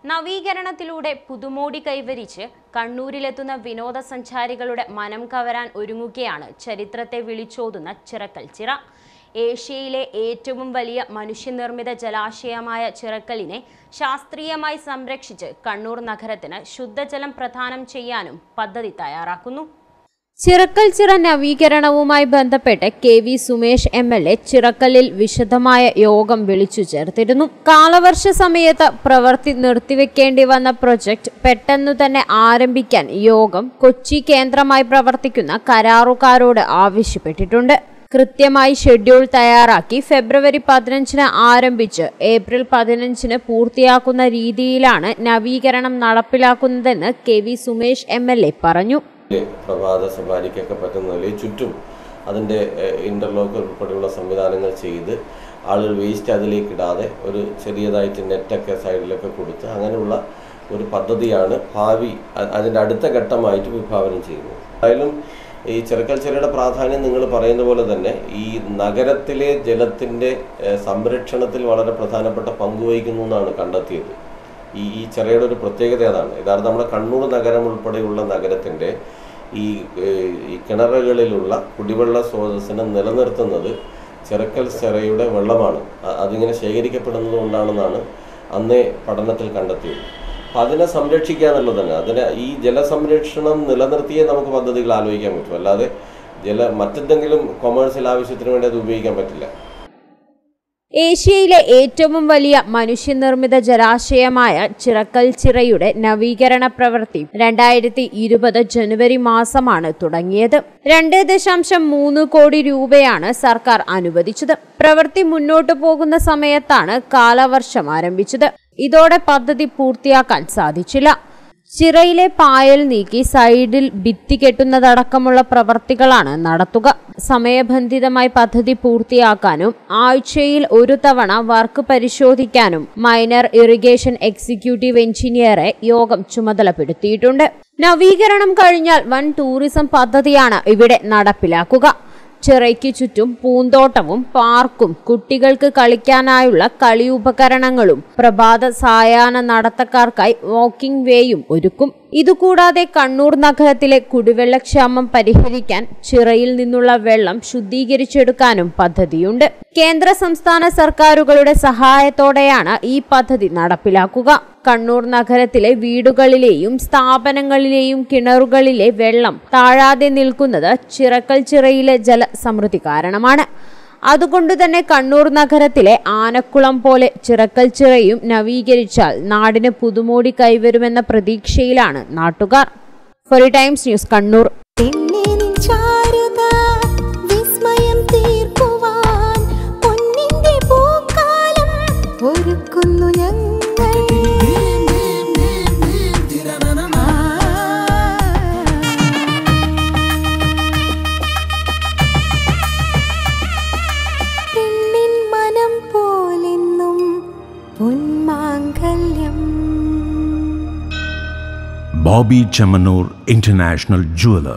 നവീകരണത്തിലൂടെ പുതുമോടി കൈവരിച്ച് കണ്ണൂരിലെത്തുന്ന വിനോദസഞ്ചാരികളുടെ മനം കവരാൻ ഒരുങ്ങുകയാണ് ചരിത്രത്തെ വിളിച്ചോതുന്ന ചിറക്കൽ ചിറ ഏഷ്യയിലെ ഏറ്റവും വലിയ മനുഷ്യനിർമ്മിത ജലാശയമായ ചിറക്കലിനെ ശാസ്ത്രീയമായി സംരക്ഷിച്ച് കണ്ണൂർ നഗരത്തിന് ശുദ്ധജലം പ്രദാനം ചെയ്യാനും പദ്ധതി തയ്യാറാക്കുന്നു ചിറക്കൽ ചിറ നവീകരണവുമായി ബന്ധപ്പെട്ട് K V Sumesh M L A ചിറക്കലിൽ വിശദമായ യോഗം വിളിച്ചു ചേർത്തിരുന്നു കാലവർഷ സമയത്ത് പ്രവൃത്തി നിർത്തിവെക്കേണ്ടി വന്ന പ്രൊജക്ട് പെട്ടെന്നു തന്നെ ആരംഭിക്കാൻ യോഗം കൊച്ചി കേന്ദ്രമായി പ്രവർത്തിക്കുന്ന കരാറുകാരോട് ആവശ്യപ്പെട്ടിട്ടുണ്ട് കൃത്യമായി ഷെഡ്യൂൾ തയ്യാറാക്കി ഫെബ്രുവരി പതിനഞ്ചിന് ആരംഭിച്ച് ഏപ്രിൽ പതിനഞ്ചിന് പൂർത്തിയാക്കുന്ന രീതിയിലാണ് നവീകരണം നടപ്പിലാക്കുന്നതെന്ന് K V Sumesh M L A പറഞ്ഞു പ്രഭാത സഫാരിക്കൊക്കെ പറ്റുന്ന നിലയിൽ ചുറ്റും അതിൻ്റെ ഇൻ്റർലോക്ക് ഉൾപ്പെടെയുള്ള സംവിധാനങ്ങൾ ചെയ്ത് ആളുകൾ വേസ്റ്റ് അതിലേക്ക് ഇടാതെ ഒരു ചെറിയതായിട്ട് നെറ്റൊക്കെ സൈഡിലൊക്കെ കൊടുത്ത് അങ്ങനെയുള്ള ഒരു പദ്ധതിയാണ് ഭാവി അ- അതിൻ്റെ അടുത്ത ഘട്ടമായിട്ട് വിഭാവനം ചെയ്യുന്നത് എന്തായാലും ഈ ചെറുക്കൽ ചെറിയുടെ പ്രാധാന്യം നിങ്ങൾ പറയുന്ന പോലെ തന്നെ ഈ നഗരത്തിലെ ജലത്തിൻ്റെ ഏഹ്, സംരക്ഷണത്തിൽ വളരെ പ്രധാനപ്പെട്ട പങ്ക് വഹിക്കുന്നു എന്നാണ് കണ്ടെത്തിയത് ഈ ഈ ചെറിയുടെ ഒരു പ്രത്യേകത അതാണ് യഥാർത്ഥം നമ്മുടെ കണ്ണൂർ നഗരം ഉൾപ്പെടെയുള്ള നഗരത്തിൻ്റെ ഈ ഏഹ്, ഈ കിണറുകളിലുള്ള കുടിവെള്ള സ്രോതസ്സിനെ നിലനിർത്തുന്നത് ചെറുക്കൽ ചെറയുടെ വെള്ളമാണ് അ- അതിങ്ങനെ ശേഖരിക്കപ്പെടുന്നത് കൊണ്ടാണെന്നാണ് അന്നേ പഠനത്തിൽ കണ്ടെത്തിയത് അപ്പം അതിനെ സംരക്ഷിക്കുക എന്നുള്ളത് തന്നെ അതിനെ ഈ ജലസംരക്ഷണം നിലനിർത്തിയേ നമുക്ക് പദ്ധതികൾ ആലോചിക്കാൻ പറ്റും അല്ലാതെ ജല മറ്റെന്തെങ്കിലും കൊമേഴ്സ്യൽ ആവശ്യത്തിന് വേണ്ടി അത് ഉപയോഗിക്കാൻ പറ്റില്ല ഏഷ്യയിലെ ഏറ്റവും വലിയ മനുഷ്യനിർമ്മിത ജലാശയമായ ചിറക്കൽ ചിറയുടെ നവീകരണ പ്രവൃത്തി രണ്ടായിരത്തി ഇരുപത് ജനുവരി മാസമാണ് തുടങ്ങിയത് രണ്ട് ദശാംശം മൂന്ന് കോടി രൂപയാണ് സർക്കാർ അനുവദിച്ചത് പ്രവൃത്തി മുന്നോട്ടു പോകുന്ന സമയത്താണ് കാലവർഷം ആരംഭിച്ചത് ഇതോടെ പദ്ധതി പൂർത്തിയാക്കാൻ സാധിച്ചില്ല ചിറയിലെ പായൽ നീക്കി സൈഡിൽ ഭിത്തി കെട്ടുന്നതടക്കമുള്ള പ്രവർത്തികളാണ് നടത്തുക സമയബന്ധിതമായി പദ്ധതി പൂർത്തിയാക്കാനും ആഴ്ചയിൽ ഒരു തവണ വർക്ക് പരിശോധിക്കാനും മൈനർ ഇറിഗേഷൻ എക്സിക്യൂട്ടീവ് എഞ്ചിനീയറെ യോഗം ചുമതലപ്പെടുത്തിയിട്ടുണ്ട് നവീകരണം കഴിഞ്ഞാൽ വൻ ടൂറിസം പദ്ധതിയാണ് ഇവിടെ നടപ്പിലാക്കുക ചിറയ്ക്ക് ചുറ്റും പൂന്തോട്ടവും പാർക്കും കുട്ടികൾക്ക് കളിക്കാനായുള്ള കളി ഉപകരണങ്ങളും പ്രഭാത സായാഹ്ന നടത്തക്കാർക്കായി വാക്കിംഗ് വേയും ഒരുക്കും ഇതുകൂടാതെ കണ്ണൂർ നഗരത്തിലെ കുടിവെള്ളക്ഷാമം പരിഹരിക്കാൻ ചിറയിൽ നിന്നുള്ള വെള്ളം ശുദ്ധീകരിച്ചെടുക്കാനും പദ്ധതിയുണ്ട് കേന്ദ്ര സംസ്ഥാന സർക്കാരുകളുടെ സഹായത്തോടെയാണ് ഈ പദ്ധതി നടപ്പിലാക്കുക കണ്ണൂർ നഗരത്തിലെ വീടുകളിലെയും സ്ഥാപനങ്ങളിലെയും കിണറുകളിലെ വെള്ളം താഴാതെ നിൽക്കുന്നത് ചിറക്കൽ ചിറയിലെ ജലസമൃദ്ധി കാരണമാണ് അതുകൊണ്ട് തന്നെ കണ്ണൂർ നഗരത്തിലെ ആനക്കുളം പോലെ ചിറക്കൽ ചിറയും നവീകരിച്ചാൽ നാടിന് പുതുമോടി കൈവരുമെന്ന പ്രതീക്ഷയിലാണ് നാട്ടുകാർ ഫൊറി ടൈംസ് ന്യൂസ് കണ്ണൂർ പെണ്ണിൻ ചാരുത വിസ്മയം തീർക്കുവാൻ പൊന്നിന്റെ പൂക്കാലം ഒരുക്കുന്നു ഞങ്ങൾ പെണ്ണിൻ മനം പോലെന്നും പൊന്മാങ്കല്യം Bobby Chamanur International Jeweler.